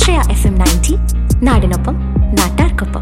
ആശ്രയ F M ninety നാടിനൊപ്പം നാട്ടാർക്കൊപ്പം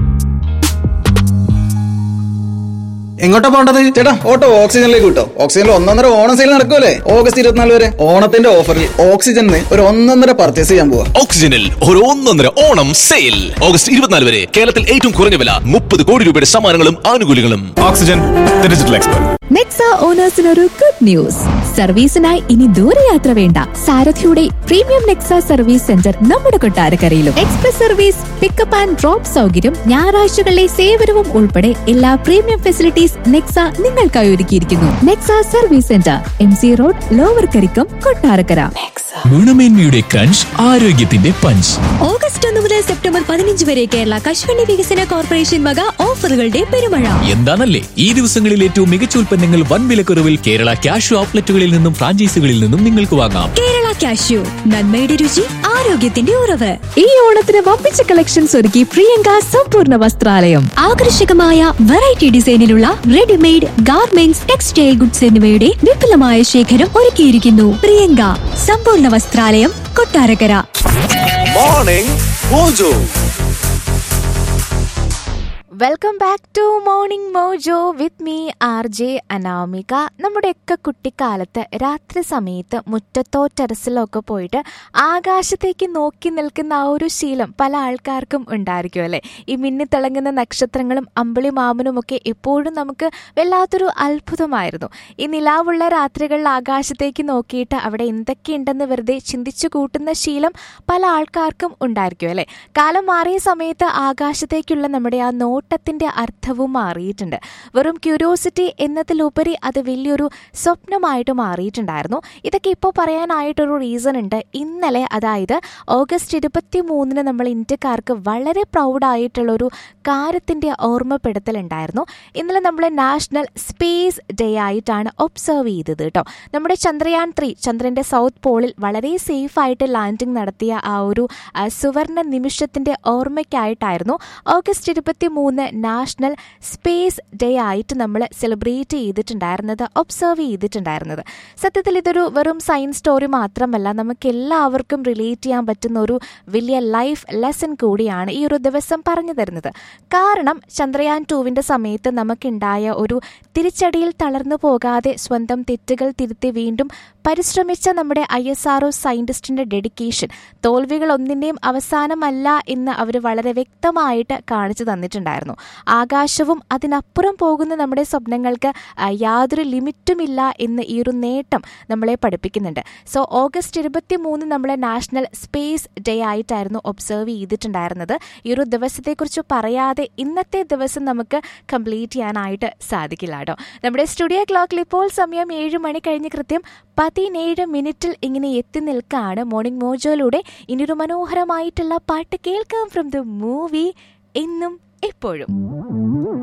എങ്ങോട്ടാ പോണ്ടത് ചേട്ടാ ഓട്ടോ ഓക്സിജനിലേക്ക് കിട്ടോ ഓക്സിജനിൽ ഒന്നൊന്നര ഓണം സെയിൽ നടക്കുമല്ലേ ഓഗസ്റ്റ് ഇരുപത്തിനാല് വരെ ഓണത്തിന്റെ ഓഫറിൽ ഓക്സിജനിൽ ഒരു ഒന്നൊന്നര പർച്ചേസ് ചെയ്യാൻ പോവാ ഓക്സിജനിൽ ഒരു ഒന്നൊന്നര ഓണം സെയിൽ ഓഗസ്റ്റ് ഇരുപത്തിനാല് വരെ കേരളത്തിൽ ഏറ്റവും കുറഞ്ഞ വില മുപ്പത് കോടി രൂപയുടെ സമ്മാനങ്ങളും ആനുകൂല്യങ്ങളും ഓക്സിജൻ ഡിജിറ്റൽ എക്സ്പെർട്ട് നെക്സ ഓണേഴ്സിനൊരു ഗുഡ് ന്യൂസ് സർവീസിനായി ഇനി ദൂരയാത്ര വേണ്ട സാരഥിയുടെ പ്രീമിയം നെക്സ സർവീസ് സെന്റർ നമ്മുടെ കൊട്ടാരക്കരയിലും express service pickup and drop സൗകര്യം ഞായറാഴ്ചകളിലെ സേവനവും ഉൾപ്പെടെ എല്ലാ പ്രീമിയം ഫെസിലിറ്റീസ് നെക്സ നിങ്ങൾക്കായി ഒരുക്കിയിരിക്കുന്നു Nexa service centre M C road lower Karikkam Kottarakkara ഗുണമേന്മയുടെ ക്രഞ്ച് ആരോഗ്യത്തിന്റെ പഞ്ച് ഓഗസ്റ്റ് ഒന്ന് മുതൽ സെപ്റ്റംബർ പതിനഞ്ച് വരെ കേരള കശുവണ്ടി വികസന കോർപ്പറേഷൻ വക ഓഫറുകളുടെ പെരുമഴ എന്താണല്ലേ ഈ ദിവസങ്ങളിൽ ഏറ്റവും മികച്ച ഉൽപ്പന്നങ്ങൾ വൻ വിലക്കുറവിൽ കേരള ക്യാഷ് ഔട്ട്ലെറ്റുകളിൽ നിന്നും ഫ്രാഞ്ചൈസികളിൽ നിന്നും നിങ്ങൾക്ക് വാങ്ങാം കേരള കാഷ്യൂ നന്മയുടെ രുചി ആരോഗ്യത്തിന്റെ ഉറവ് ഈ ഓണത്തിന് വമ്പിച്ച കളക്ഷൻസ് ഒരുക്കി പ്രിയങ്ക സമ്പൂർണ്ണ വസ്ത്രാലയം ആകർഷകമായ വെറൈറ്റി ഡിസൈനിലുള്ള റെഡിമെയ്ഡ് ഗാർമെന്റ്സ് ടെക്സ്റ്റൈൽ ഗുഡ്സ് എന്നിവയുടെ വിപുലമായ ശേഖരം ഒരുക്കിയിരിക്കുന്നു പ്രിയങ്ക സമ്പൂർണ്ണ വസ്ത്രാലയം Kottarakkara morning mojo welcome back to morning mojo with me R J Anamika നമ്മുടെയൊക്കെ കുട്ടിക്കാലത്ത് രാത്രി സമയത്ത് മുറ്റത്തോ ടെറസിലോ ഒക്കെ പോയിട്ട് ആകാശത്തേക്ക് നോക്കി നിൽക്കുന്ന ആ ഒരു ശീലം പല ആൾക്കാർക്കും ഉണ്ടായിരിക്കും അല്ലേ ഈ മിന്നിത്തിളങ്ങുന്ന നക്ഷത്രങ്ങളും അമ്പിളി മാമനും ഒക്കെ എപ്പോഴും നമുക്ക് വല്ലാത്തൊരു അത്ഭുതമായിരുന്നു ഈ നിലാവുള്ള രാത്രികളിൽ ആകാശത്തേക്ക് നോക്കിയിട്ട് അവിടെ എന്തൊക്കെയുണ്ടെന്ന് വെറുതെ ചിന്തിച്ചു കൂട്ടുന്ന ശീലം പല ആൾക്കാർക്കും ഉണ്ടായിരിക്കും അല്ലേ കാലം മാറിയ സമയത്ത് ആകാശത്തേക്കുള്ള നമ്മുടെ ആ നോട്ടത്തിന്റെ അർത്ഥവും മാറിയിട്ടുണ്ട് വെറും ക്യൂരിയോസിറ്റി എന്നതിലുപരി അത് വലിയൊരു സ്വപ്നമായിട്ട് മാറിയിട്ടുണ്ടായിരുന്നു ഇതൊക്കെ ഇപ്പോൾ പറയാനായിട്ടൊരു റീസൺ ഉണ്ട് ഇന്നലെ അതായത് ഓഗസ്റ്റ് ഇരുപത്തി മൂന്നിന് നമ്മൾ ഇന്ത്യക്കാർക്ക് വളരെ പ്രൗഡായിട്ടുള്ളൊരു കാര്യത്തിൻ്റെ ഓർമ്മപ്പെടുത്തലുണ്ടായിരുന്നു ഇന്നലെ നമ്മൾ നാഷണൽ സ്പേസ് ഡേ ആയിട്ടാണ് ഒബ്സർവ് ചെയ്തത് കേട്ടോ നമ്മുടെ ചന്ദ്രയാൻ ത്രീ ചന്ദ്രൻ്റെ സൗത്ത് പോളിൽ വളരെ സേഫായിട്ട് ലാൻഡിംഗ് നടത്തിയ ആ ഒരു ആ, സുവർണ നിമിഷത്തിൻ്റെ ഓർമ്മയ്ക്കായിട്ടായിരുന്നു ഓഗസ്റ്റ് ഇരുപത്തി മൂന്ന് നാഷണൽ സ്പേസ് ഡേ ആയിട്ട് നമ്മൾ സെലിബ്രേറ്റ് ചെയ്തിട്ടുണ്ടായിരുന്നത് ഒബ്സർവ് ചെയ്തിട്ടുണ്ടായിരുന്നത് സത്യത്തിൽ ഇതൊരു വെറും സയൻസ് സ്റ്റോറി മാത്രമല്ല നമുക്ക് എല്ലാവർക്കും റിലേറ്റ് ചെയ്യാൻ പറ്റുന്ന ഒരു വലിയ ലൈഫ് ലെസൺ കൂടിയാണ് ഈ ഒരു ദിവസം പറഞ്ഞു തരുന്നത് കാരണം ചന്ദ്രയാൻ ടൂവിൻ്റെ സമയത്ത് നമുക്കുണ്ടായ ഒരു തിരിച്ചടിയിൽ തളർന്നു പോകാതെ സ്വന്തം തെറ്റുകൾ തിരുത്തി വീണ്ടും പരിശ്രമിച്ച നമ്മുടെ ഐ എസ് ആർ ഒ സയൻറ്റിസ്റ്റിൻ്റെ ഡെഡിക്കേഷൻ തോൽവികൾ ഒന്നിൻ്റെയും അവസാനമല്ല എന്ന് അവർ വളരെ വ്യക്തമായിട്ട് കാണിച്ചു തന്നിട്ടുണ്ടായിരുന്നു ആകാശവും അതിനപ്പുറം പോകുന്ന നമ്മുടെ സ്വപ്നങ്ങൾക്ക് ആ, യാതൊരു ലിമിറ്റുമില്ല എന്ന് ഈ ഒരു നേട്ടം നമ്മളെ പഠിപ്പിക്കുന്നുണ്ട് സോ ഓഗസ്റ്റ് ഇരുപത്തി മൂന്ന് നമ്മൾ നാഷണൽ സ്പേസ് ഡേ ആയിട്ടായിരുന്നു ഒബ്സർവ് ചെയ്തിട്ടുണ്ടായിരുന്നത് ഈ ഒരു ദിവസത്തെക്കുറിച്ച് പറയാതെ ഇന്നത്തെ ദിവസം നമുക്ക് കംപ്ലീറ്റ് ചെയ്യാനായിട്ട് സാധിക്കില്ല കേട്ടോ നമ്മുടെ സ്റ്റുഡിയോ ക്ലോക്കിൽ ഇപ്പോൾ സമയം ഏഴ് മണി കഴിഞ്ഞ് കൃത്യം പതിനേഴ് മിനിറ്റിൽ ഇങ്ങനെ എത്തി നിൽക്കുകയാണ് മോർണിംഗ് മോജോയിലൂടെ ഇനിയൊരു മനോഹരമായിട്ടുള്ള പാട്ട് കേൾക്കാം ഫ്രം ദ മൂവി എന്നും എപ്പോഴും